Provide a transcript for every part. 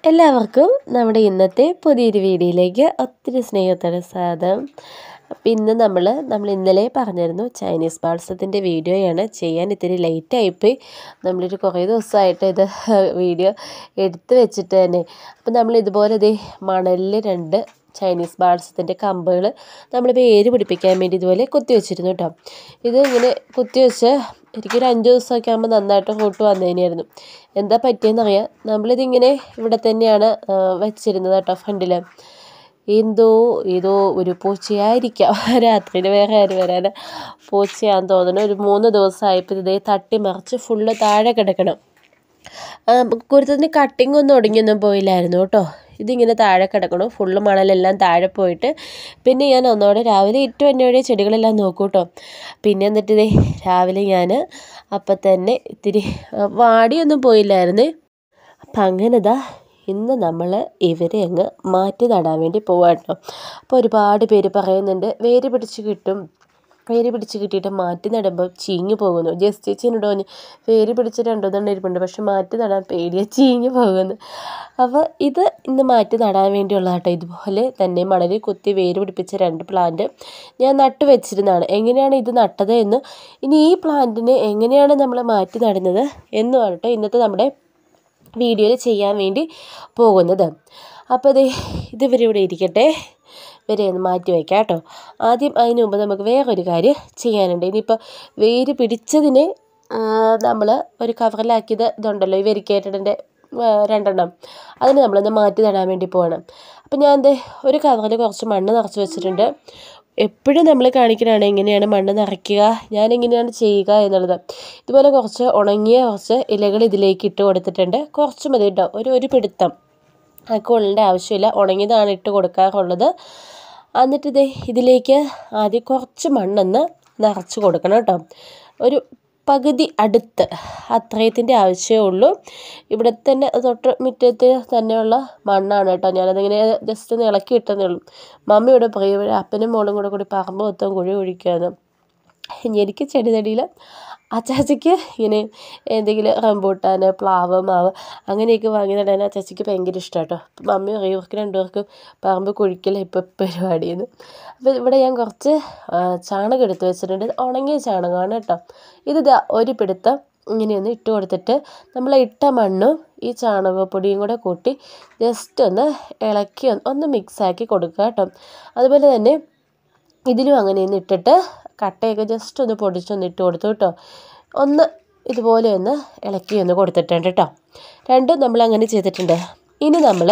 എല്ലാവർക്കും നമ്മുടെ ഇന്നത്തെ പുതിയൊരു വീഡിയോയിലേക്ക് ഒത്തിരി സ്നേഹത്തോടെ സ്വാഗതം അപ്പം ഇന്ന് നമ്മൾ നമ്മൾ ഇന്നലെ പറഞ്ഞിരുന്നു ചൈനീസ് പാഴ്സത്തിൻ്റെ വീഡിയോയാണ് ചെയ്യാൻ ഇത്തിരി ലേറ്റ് ആയിപ്പോയി നമ്മളൊരു കുറേ ദിവസമായിട്ട് ഇത് വീഡിയോ എടുത്ത് വെച്ചിട്ട് തന്നെ അപ്പം നമ്മൾ ഇതുപോലെ ഇതേ മണലിൽ രണ്ട് ചൈനീസ് ബാൾസത്തിൻ്റെ കമ്പുകൾ നമ്മൾ വേര് പിടിപ്പിക്കാൻ വേണ്ടി ഇതുപോലെ കുത്തി വെച്ചിരുന്നു കേട്ടോ ഇത് ഇങ്ങനെ കുത്തി വെച്ച് എനിക്കൊരു അഞ്ച് ദിവസമൊക്കെ ആകുമ്പോൾ നന്നായിട്ട് റൂട്ട് വന്നതിനായിരുന്നു എന്താ പറ്റിയെന്നറിയാം നമ്മളിതിങ്ങനെ ഇവിടെ തന്നെയാണ് ആ, വെച്ചിരുന്നത് കേട്ടോ ഫ്രണ്ടിൽ എന്തോ ഏതോ ഒരു പൂച്ചയായിരിക്കാം രാത്രിയിൽ വേറെ ആരും വരാൻ പൂച്ചയാന്ന് തോന്നുന്നു ഒരു മൂന്ന് ദിവസമായപ്പോൾ ഇതേ തട്ടി മറിച്ച് ഫുള്ള് താഴെ കിടക്കണം കുരുത്തത്തിന് കട്ടിങ് ഒന്നും ഒടുങ്ങിയൊന്നും പോയില്ലായിരുന്നു കേട്ടോ ഇതിങ്ങനെ താഴെ കിടക്കണം ഫുള്ള് മണലെല്ലാം താഴെ പോയിട്ട് പിന്നെ ഞാൻ ഒന്നോടെ രാവിലെ ഇട്ടു എന്നോടെ ചെടികളെല്ലാം നോക്കൂ കേട്ടോ പിന്നെ എന്നിട്ട് ഇതേ രാവിലെ ഞാൻ അപ്പം തന്നെ ഇത്തിരി ആ, വാടിയൊന്നും പോയില്ലായിരുന്നേ അപ്പം അങ്ങനെതാ ഇന്ന് നമ്മൾ ഇവരെ അങ്ങ് മാറ്റി നടാൻ വേണ്ടി പോവാം കേട്ടോ അപ്പോൾ ഒരുപാട് പേര് പറയുന്നുണ്ട് വേര് പിടിച്ച് കിട്ടും വേര് പിടിച്ച് കിട്ടിയിട്ട് മാറ്റി നടുമ്പോൾ ചീഞ്ഞു പോകുന്നു ജസ്റ്റ് ചേച്ചിനോട് പറഞ്ഞു വേര് പിടിച്ച് രണ്ടൊന്നെണ്ണം ഇരിപ്പുണ്ട് പക്ഷെ മാറ്റി നടാൻ പേടിയാണ് ചീഞ്ഞു പോകുന്നു അപ്പോൾ ഇത് ഇന്ന് മാറ്റി നടാൻ വേണ്ടിയുള്ള കേട്ടോ ഇതുപോലെ തന്നെ മണലിൽ കുത്തി വേര് പിടിപ്പിച്ച രണ്ട് പ്ലാന്റ് ഞാൻ നട്ടു വെച്ചിരുന്നതാണ് എങ്ങനെയാണ് ഇത് നട്ടത് എന്ന് ഇനി ഈ പ്ലാന്റിനെ എങ്ങനെയാണ് നമ്മൾ മാറ്റി നടുന്നത് എന്നുമാണ് കേട്ടോ ഇന്നത്തെ നമ്മുടെ വീഡിയോയിൽ ചെയ്യാൻ വേണ്ടി പോകുന്നത് അപ്പോൾ ഇത് ഇത് ഇവരെ ഇവിടെ ഇരിക്കട്ടെ ഇവരെ ഒന്ന് മാറ്റി വയ്ക്കാം കേട്ടോ ആദ്യം അതിന് മുമ്പ് നമുക്ക് വേറൊരു കാര്യം ചെയ്യാനുണ്ട് ഇനിയിപ്പോൾ വേര് പിടിച്ചതിനെ നമ്മൾ ഒരു കവറിലാക്കിയത് ഇതുണ്ടല്ലോ ഈ വെരിക്കേറ്റഡിൻ്റെ രണ്ടെണ്ണം അതിന് നമ്മളൊന്ന് മാറ്റി നടാൻ വേണ്ടി പോകണം അപ്പം ഞാൻ ദേ ഒരു കവറിൽ കുറച്ച് മണ്ണ് നിറച്ച് വെച്ചിട്ടുണ്ട് എപ്പോഴും നമ്മൾ കാണിക്കണതാണ് എങ്ങനെയാണ് മണ്ണ് നിറയ്ക്കുക ഞാൻ എങ്ങനെയാണ് ചെയ്യുക എന്നുള്ളത് ഇതുപോലെ കുറച്ച് ഉണങ്ങിയ കുറച്ച് ഇലകൾ ഇതിലേക്ക് ഇട്ട് കൊടുത്തിട്ടുണ്ട് കുറച്ച് മതി കേട്ടോ ഒരു ഒരു പിടുത്തം കൊള്ളേണ്ട ആവശ്യമില്ല ഉണങ്ങിയതാണ് ഇട്ട് കൊടുക്കാറുള്ളത് എന്നിട്ട് ഇതേ ഇതിലേക്ക് ആദ്യം കുറച്ച് മണ്ണൊന്ന് നിറച്ച് കൊടുക്കണം കേട്ടോ ഒരു പകുതി അടുത്ത് അത്രയത്തിൻ്റെ ആവശ്യമേ ഉള്ളൂ ഇവിടെ തന്നെ തൊട്ട് മുറ്റത്ത് തന്നെയുള്ള മണ്ണാണ് കേട്ടോ ഞാനതിങ്ങനെ ജസ്റ്റ് ഒന്ന് ഇളക്കി ഇട്ടതേ ഉള്ളൂ മമ്മി ഇവിടെ പറയും ഇവിടെ അപ്പനും മോളും കൂടെ കൂടി പറമ്പ് മൊത്തം കുഴി കുഴിക്കുകയെന്ന് എനിക്ക് ചെടി നടിയിൽ അച്ചാച്ചിക്ക് ഇങ്ങനെ എന്തെങ്കിലും റംബൂട്ടാൻ പ്ലാവ് മാവ് അങ്ങനെയൊക്കെ വാങ്ങി നടാൻ അച്ചാച്ചിക്ക് ഭയങ്കര ഇഷ്ടമാണ് കേട്ടോ അപ്പം മമ്മി പറയും ഇവർക്ക് രണ്ടുപേർക്കും പറമ്പ് കുഴിക്കൽ ഇപ്പോൾ പരിപാടിയെന്ന് അപ്പോൾ ഇവിടെ ഞാൻ കുറച്ച് ആ, ചാണകം എടുത്ത് വെച്ചിട്ടുണ്ട് ഇത് ഉണങ്ങിയ ചാണകമാണ് കേട്ടോ ഇത് ദാ ഒരു പിടുത്തം ഇങ്ങനെയൊന്ന് ഇട്ട് കൊടുത്തിട്ട് നമ്മൾ ഇട്ട മണ്ണും ഈ ചാണകപ്പൊടിയും കൂടെ കൂട്ടി ജസ്റ്റ് ഒന്ന് ഇളക്കി ഒന്ന് ഒന്ന് മിക്സാക്കി കൊടുക്കുക കേട്ടോ അതുപോലെ തന്നെ ഇതിലും അങ്ങനെ ഒന്ന് ഇട്ടിട്ട് കട്ടയൊക്കെ ജസ്റ്റ് ഒന്ന് പൊടിച്ചൊന്ന് ഇട്ട് കൊടുത്തു കേട്ടോ ഒന്ന് ഇതുപോലെ ഒന്ന് ഇളക്കി ഒന്ന് കൊടുത്തിട്ടുണ്ട് കേട്ടോ രണ്ടും നമ്മൾ അങ്ങനെ ചെയ്തിട്ടുണ്ട് ഇനി നമ്മൾ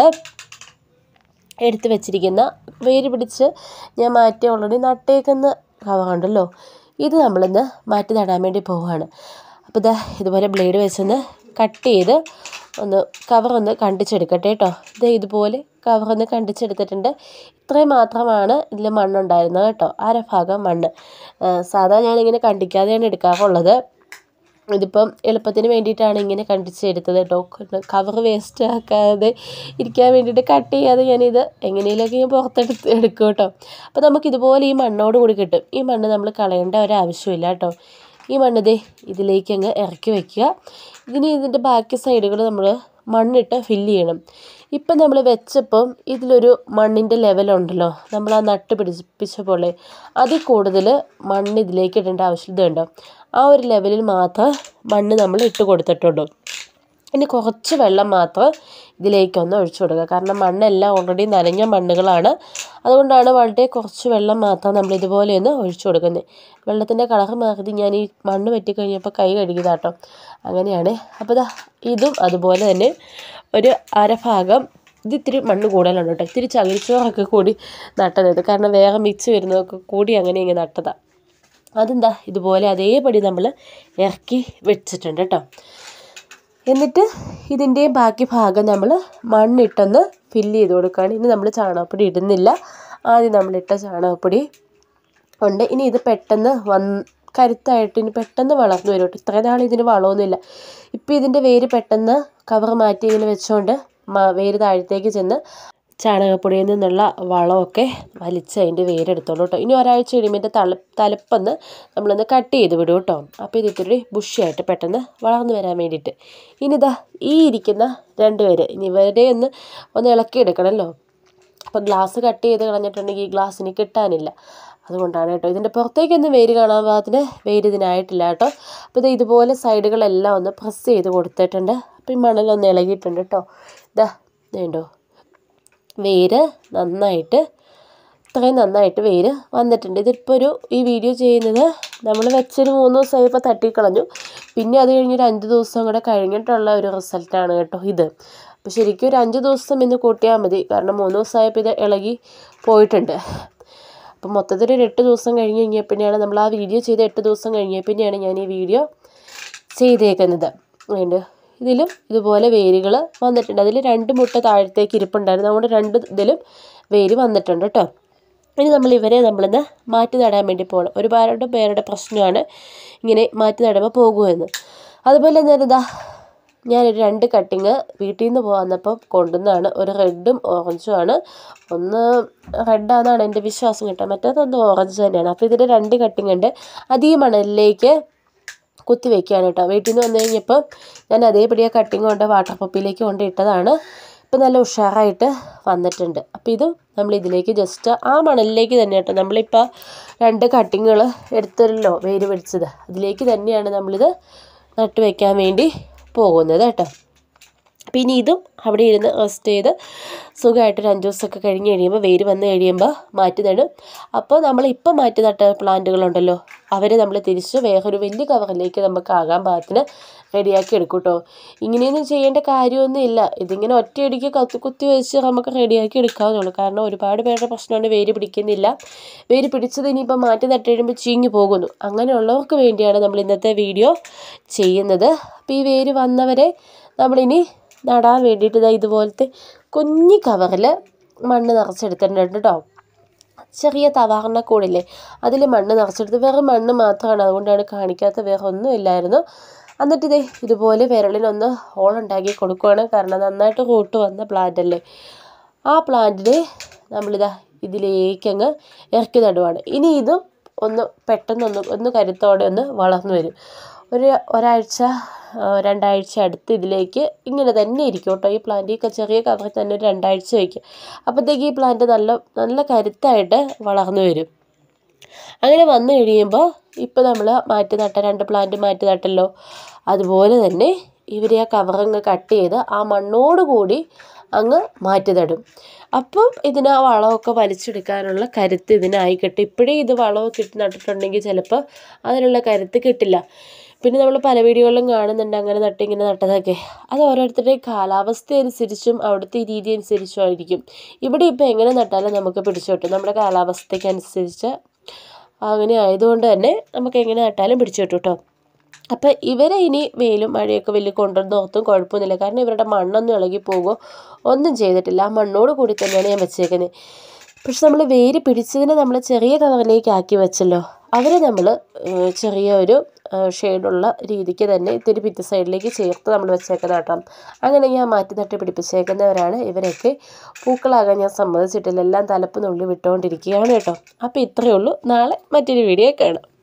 എടുത്ത് വെച്ചിരിക്കുന്ന വേര് പിടിച്ച് ഞാൻ മാറ്റി ഓൾറെഡി നട്ടേക്കുന്ന കവറുണ്ടല്ലോ ഇത് നമ്മളിന്ന് മാറ്റി നടാൻ വേണ്ടി പോവുകയാണ് അപ്പോൾ ഇതാ ഇതുപോലെ ബ്ലേഡ് വെച്ചൊന്ന് കട്ട് ചെയ്ത് ഒന്ന് കവറൊന്ന് കണ്ടിച്ചെടുക്കട്ടെ കേട്ടോ ഇത് ഇതുപോലെ കവറൊന്ന് കണ്ടിച്ചെടുത്തിട്ടുണ്ട് ഇത്രയും മാത്രമാണ് ഇതിൽ മണ്ണുണ്ടായിരുന്നത് കേട്ടോ അരഭാഗം മണ്ണ് ആ, സാധാ ഞാനിങ്ങനെ കണ്ടിക്കാതെയാണ് എടുക്കാറുള്ളത് ഇതിപ്പം എളുപ്പത്തിന് വേണ്ടിയിട്ടാണ് ഇങ്ങനെ കണ്ടിച്ചെടുത്തത് കേട്ടോ കവർ വേസ്റ്റ് ആക്കാതെ ഇരിക്കാൻ വേണ്ടിയിട്ട് കട്ട് ചെയ്യാതെ ഞാനിത് എങ്ങനെയൊക്കെ ഞാൻ പുറത്തെടുത്ത് എടുക്കും കേട്ടോ അപ്പോൾ നമുക്ക് ഇതുപോലെ ഈ മണ്ണോട് കൂടി കിട്ടും ഈ മണ്ണ് നമ്മൾ കളയേണ്ട ഒരാവശ്യമില്ല കേട്ടോ ഈ മണ്ണ് ദേ ഇതിലേക്ക് അങ്ങ് ഇറക്കി വെക്കുക ഇതിന് ഇതിൻ്റെ ബാക്കി സൈഡുകൾ നമ്മൾ മണ്ണിട്ട് ഫില്ല് ചെയ്യണം ഇപ്പം നമ്മൾ വെച്ചപ്പം ഇതിലൊരു മണ്ണിൻ്റെ ലെവലുണ്ടല്ലോ നമ്മൾ ആ നട്ട് പിടിപ്പിച്ച പോലെ അതിൽ കൂടുതൽ മണ്ണ് ഇതിലേക്ക് ഇടേണ്ട ആവശ്യം ഇതുണ്ടോ ആ ഒരു ലെവലിൽ മാത്രം മണ്ണ് നമ്മൾ ഇട്ട് കൊടുത്തിട്ടുള്ളൂ ഇനി കുറച്ച് വെള്ളം മാത്രം ഇതിലേക്കൊന്ന് ഒഴിച്ചു കൊടുക്കുക കാരണം മണ്ണെല്ലാം ഓൾറെഡി നനഞ്ഞ മണ്ണുകളാണ് അതുകൊണ്ടാണ് വളരെ കുറച്ച് വെള്ളം മാത്രം നമ്മൾ ഇതുപോലെ ഒന്ന് ഒഴിച്ചു കൊടുക്കുന്നത് വെള്ളത്തിൻ്റെ കളർ മാറി ഞാൻ ഈ മണ്ണ് പറ്റിക്കഴിഞ്ഞപ്പോൾ കൈ കഴുകിയതാട്ടോ അങ്ങനെയാണ് അപ്പോൾ ദാ ഇതും അതുപോലെ തന്നെ ഒരു അരഭാഗം ഇത് ഇത്തിരി മണ്ണ് കൂടുതലാണ് കേട്ടോ ഇത്തിരി ചകിരിച്ചോറൊക്കെ കൂടി നട്ടത് കാരണം വേറെ മിക്സ് വരുന്നതൊക്കെ കൂടി അങ്ങനെ ഇങ്ങനെ നട്ടതാണ് അതെന്താ ഇതുപോലെ അതേപടി നമ്മൾ ഇറക്കി വെച്ചിട്ടുണ്ട് കേട്ടോ എന്നിട്ട് ഇതിൻ്റെ ബാക്കി ഭാഗം നമ്മൾ മണ്ണിട്ടൊന്ന് ഫില്ല് ചെയ്ത് കൊടുക്കുകയാണ് ഇനി നമ്മൾ ചാണകപ്പൊടി ഇടുന്നില്ല ആദ്യം നമ്മളിട്ട ചാണകപ്പൊടി ഉണ്ട് ഇനി ഇത് പെട്ടെന്ന് വന്ന് കരുത്തായിട്ട് ഇനി പെട്ടെന്ന് വളർന്നു വരും കേട്ടോ ഇത്രയും നാൾ ഇതിന് വളമൊന്നുമില്ല ഇപ്പോൾ ഇതിൻ്റെ വേര് പെട്ടെന്ന് കവർ മാറ്റി ഇങ്ങനെ വെച്ചുകൊണ്ട് മ- വേര് താഴത്തേക്ക് ചെന്ന് ചാണകപ്പൊടിയിൽ നിന്നുള്ള വളമൊക്കെ വലിച്ച് അതിൻ്റെ വേരെടുത്തോളൂ കേട്ടോ ഇനി ഒരാഴ്ച കഴിയുമ്പോൾ ഇതിൻ്റെ തല തലപ്പൊന്ന് നമ്മളൊന്ന് കട്ട് ചെയ്ത് വിടും കേട്ടോ അപ്പോൾ ഇത് ഇത്തിരി ബുഷിയായിട്ട് പെട്ടെന്ന് വളർന്നു വരാൻ വേണ്ടിയിട്ട് ഇനി ഇതാ ഈ ഇരിക്കുന്ന രണ്ട് പേര് ഇനി ഇവരെ ഒന്ന് ഒന്ന് ഇളക്കിയെടുക്കണമല്ലോ അപ്പോൾ ഗ്ലാസ് കട്ട് ചെയ്ത് കളഞ്ഞിട്ടുണ്ടെങ്കിൽ ഈ ഗ്ലാസ്സിന് കിട്ടാനില്ല അതുകൊണ്ടാണ് കേട്ടോ ഇതിൻ്റെ പുറത്തേക്കൊന്നും വേര് കാണാൻ പാകത്തിന് വേര് ഇതിനായിട്ടില്ല കേട്ടോ അപ്പോൾ ഇത് ഇതുപോലെ സൈഡുകളെല്ലാം ഒന്ന് പ്രസ് ചെയ്ത് കൊടുത്തിട്ടുണ്ട് അപ്പോൾ ഈ മണലൊന്ന് ഇളകിയിട്ടുണ്ട് കേട്ടോ ഇതാ വേണ്ടോ വേര് നന്നായിട്ട് ഇത്രയും നന്നായിട്ട് വേര് വന്നിട്ടുണ്ട് ഇതിപ്പോൾ ഒരു ഈ വീഡിയോ ചെയ്യുന്നത് നമ്മൾ വെച്ചൊരു മൂന്ന് ദിവസമായപ്പോൾ തട്ടിക്കളഞ്ഞു പിന്നെ അത് കഴിഞ്ഞൊരു അഞ്ച് ദിവസം കൂടെ കഴിഞ്ഞിട്ടുള്ള ഒരു റിസൾട്ടാണ് കേട്ടോ ഇത് അപ്പോൾ ശരിക്കും ഒരു അഞ്ച് ദിവസം എന്ന് കൂട്ടിയാൽ മതി കാരണം മൂന്ന് ദിവസമായപ്പോൾ ഇത് ഇളകി പോയിട്ടുണ്ട് അപ്പം മൊത്തത്തിൽ ഒരു എട്ട് ദിവസം കഴിഞ്ഞ് കഴിഞ്ഞാൽ പിന്നെയാണ് നമ്മൾ ആ വീഡിയോ ചെയ്ത് എട്ട് ദിവസം കഴിഞ്ഞാൽ പിന്നെയാണ് ഞാൻ ഈ വീഡിയോ ചെയ്തേക്കുന്നത് വേണ്ട ഇതിലും ഇതുപോലെ വേരുകൾ വന്നിട്ടുണ്ട് അതിൽ രണ്ട് മുട്ട താഴത്തേക്ക് ഇരിപ്പുണ്ടായിരുന്നു അതുകൊണ്ട് രണ്ട് ഇതിലും വേര് വന്നിട്ടുണ്ട് കേട്ടോ ഇനി നമ്മൾ ഇവരെ നമ്മളിന്ന് മാറ്റി നടാൻ വേണ്ടി പോകണം ഒരുപാട് പേരുടെ പ്രശ്നമാണ് ഇങ്ങനെ മാറ്റി നടുമ്പോൾ പോകുമെന്ന് അതുപോലെ തന്നെ ഇതാ ഞാനൊരു രണ്ട് കട്ടിങ് വീട്ടിൽ നിന്ന് പോകാന്നപ്പോൾ കൊണ്ടുവന്നതാണ് ഒരു റെഡും ഓറഞ്ചും ആണ് ഒന്ന് റെഡാണെന്നാണ് എൻ്റെ വിശ്വാസം കേട്ടോ മറ്റേതൊന്ന് ഓറഞ്ച് തന്നെയാണ് അപ്പോൾ ഇതിൻ്റെ രണ്ട് കട്ടിങ് ഉണ്ട് അത് ഈ മണലിലേക്ക് കുത്തി വെക്കുകയാണ് കേട്ടോ വീട്ടിൽ നിന്ന് വന്നു കഴിഞ്ഞപ്പോൾ ഞാൻ അതേപടി ആ കട്ടിങ് കൊണ്ട് വാട്ടർ പപ്പിലേക്ക് കൊണ്ട് ഇട്ടതാണ് ഇപ്പം നല്ല ഉഷാറായിട്ട് വന്നിട്ടുണ്ട് അപ്പോൾ ഇത് നമ്മൾ ഇതിലേക്ക് ജസ്റ്റ് ആ മണലിലേക്ക് തന്നെ കേട്ടോ നമ്മളിപ്പോൾ രണ്ട് കട്ടിങ്ങുകൾ എടുത്തല്ലോ വേര് പിടിച്ചത് അതിലേക്ക് തന്നെയാണ് നമ്മളിത് നട്ട് വയ്ക്കാൻ വേണ്ടി പോകുന്നത് കേട്ടോ അപ്പോൾ ഇനി ഇതും അവിടെ ഇരുന്ന് റെസ്റ്റ് ചെയ്ത് സുഖമായിട്ട് ഒരു അഞ്ച് ദിവസമൊക്കെ കഴിഞ്ഞ് കഴിയുമ്പോൾ വെയിൽ വന്ന് കഴിയുമ്പോൾ മാറ്റി നടും അപ്പോൾ നമ്മൾ ഇപ്പോൾ മാറ്റി നട്ട പ്ലാന്റുകളുണ്ടല്ലോ അവരെ നമ്മൾ തിരിച്ച് വേറൊരു വലിയ കവറിലേക്ക് നമുക്ക് ആകാൻ പാകത്തിന് റെഡിയാക്കി എടുക്കും കേട്ടോ ഇങ്ങനെയൊന്നും ചെയ്യേണ്ട കാര്യമൊന്നും ഇല്ല ഇതിങ്ങനെ ഒറ്റയടിക്ക് കത്തി കുത്തി വെച്ച് നമുക്ക് റെഡിയാക്കി എടുക്കാവുന്നുള്ളൂ കാരണം ഒരുപാട് പേരുടെ പ്രശ്നമാണ് വേര് പിടിക്കുന്നില്ല വേര് പിടിച്ചത് ഇനിയിപ്പോൾ മാറ്റി നട്ട് കഴിയുമ്പോൾ ചീഞ്ഞു പോകുന്നു അങ്ങനെയുള്ളവർക്ക് വേണ്ടിയാണ് നമ്മൾ ഇന്നത്തെ വീഡിയോ ചെയ്യുന്നത് അപ്പോൾ ഈ വേര് വന്നവരെ നമ്മളിനി നടാൻ വേണ്ടിയിട്ട് ഇതാ ഇതുപോലത്തെ കുഞ്ഞി കവറിൽ മണ്ണ് നിറച്ചെടുത്തിട്ടുണ്ട് കേട്ടോ ചെറിയ തവാറിനക്കൂടില്ലേ അതിൽ മണ്ണ് നിറച്ചെടുത്ത് വെറും മണ്ണ് മാത്രമാണ് അതുകൊണ്ടാണ് കാണിക്കാത്ത വേറെ ഒന്നും ഇല്ലായിരുന്നു എന്നിട്ട് ഇതേ ഇതുപോലെ വിരളിനൊന്ന് ഹോളുണ്ടാക്കി കൊടുക്കുകയാണ് കാരണം നന്നായിട്ട് റൂട്ട് വന്ന പ്ലാന്റ് അല്ലേ ആ പ്ലാന്റിനെ നമ്മളിതാ ഇതിലേക്കങ്ങ് ഇറക്കി നടുവാണ് ഇനി ഇതും ഒന്ന് പെട്ടെന്നൊന്ന് ഒന്ന് കരുത്തോടെ ഒന്ന് വളർന്നു വരും ഒരു ഒരാഴ്ച ആ, രണ്ടാഴ്ച അടുത്ത് ഇതിലേക്ക് ഇങ്ങനെ തന്നെ ഇരിക്കും കേട്ടോ ഈ പ്ലാന്റ് ഈ ചെറിയ കവറിൽ തന്നെ ഒരു രണ്ടാഴ്ച വയ്ക്കും അപ്പോഴത്തേക്ക് ഈ പ്ലാന്റ് നല്ല നല്ല കരുത്തായിട്ട് വളർന്നു വരും അങ്ങനെ വന്നു കഴിയുമ്പോൾ ഇപ്പോൾ നമ്മൾ മാറ്റി നട്ട രണ്ട് പ്ലാന്റ് മാറ്റി നട്ടല്ലോ അതുപോലെ തന്നെ ഇവർ ആ കവറങ്ങ് കട്ട് ചെയ്ത് ആ മണ്ണോട് കൂടി അങ്ങ് മാറ്റി നടും അപ്പം ഇതിന് ആ വളമൊക്കെ വലിച്ചെടുക്കാനുള്ള കരുത്ത് ഇതിനായി കിട്ടും ഇപ്പോഴേ ഇത് വളമൊക്കെ ഇട്ട് നട്ടിട്ടുണ്ടെങ്കിൽ ചിലപ്പോൾ അതിനുള്ള കരുത്ത് കിട്ടില്ല പിന്നെ നമ്മൾ പല വീഡിയോകളിലും കാണുന്നുണ്ട് അങ്ങനെ നട്ട് ഇങ്ങനെ നട്ടതൊക്കെ അത് ഓരോരുത്തരുടെയും കാലാവസ്ഥ അനുസരിച്ചും അവിടുത്തെ രീതി അനുസരിച്ചും ആയിരിക്കും ഇവിടെ ഇപ്പോൾ എങ്ങനെ നട്ടാലും നമുക്ക് പിടിച്ചു കിട്ടും നമ്മുടെ കാലാവസ്ഥയ്ക്ക് അനുസരിച്ച് അങ്ങനെ ആയതുകൊണ്ട് തന്നെ നമുക്ക് എങ്ങനെ നട്ടാലും പിടിച്ചു കിട്ടും കേട്ടോ അപ്പം ഇവരെ ഇനി വെയിലും മഴയൊക്കെ വലിയ കൊണ്ടുവന്ന് ഓർത്തും കുഴപ്പമൊന്നുമില്ല കാരണം ഇവരുടെ മണ്ണൊന്നും ഇളകി പോകുമോ ഒന്നും ചെയ്തിട്ടില്ല ആ മണ്ണോട് കൂടി തന്നെയാണ് ഞാൻ വെച്ചേക്കുന്നത് പക്ഷെ നമ്മൾ വേര് പിടിച്ചതിനെ നമ്മൾ ചെറിയ കവറിലേക്ക് ആക്കി വെച്ചല്ലോ അവരെ നമ്മൾ ചെറിയ ഒരു ഷെയ്ഡുള്ള രീതിക്ക് തന്നെ ഇത്തിരി ഭിത്തി സൈഡിലേക്ക് ചേർത്ത് നമ്മൾ വെച്ചേക്കുന്ന കേട്ടോ അങ്ങനെ ഞാൻ മാറ്റി തട്ടി പിടിപ്പിച്ചേക്കുന്നവരാണ് ഇവരൊക്കെ പൂക്കളാകാൻ ഞാൻ സമ്മതിച്ചിട്ടില്ല എല്ലാം തലപ്പ് നുള്ളി വിട്ടുകൊണ്ടിരിക്കുകയാണ് കേട്ടോ അപ്പോൾ ഇത്രയേ ഉള്ളൂ നാളെ മറ്റൊരു വീഡിയോ കാണാം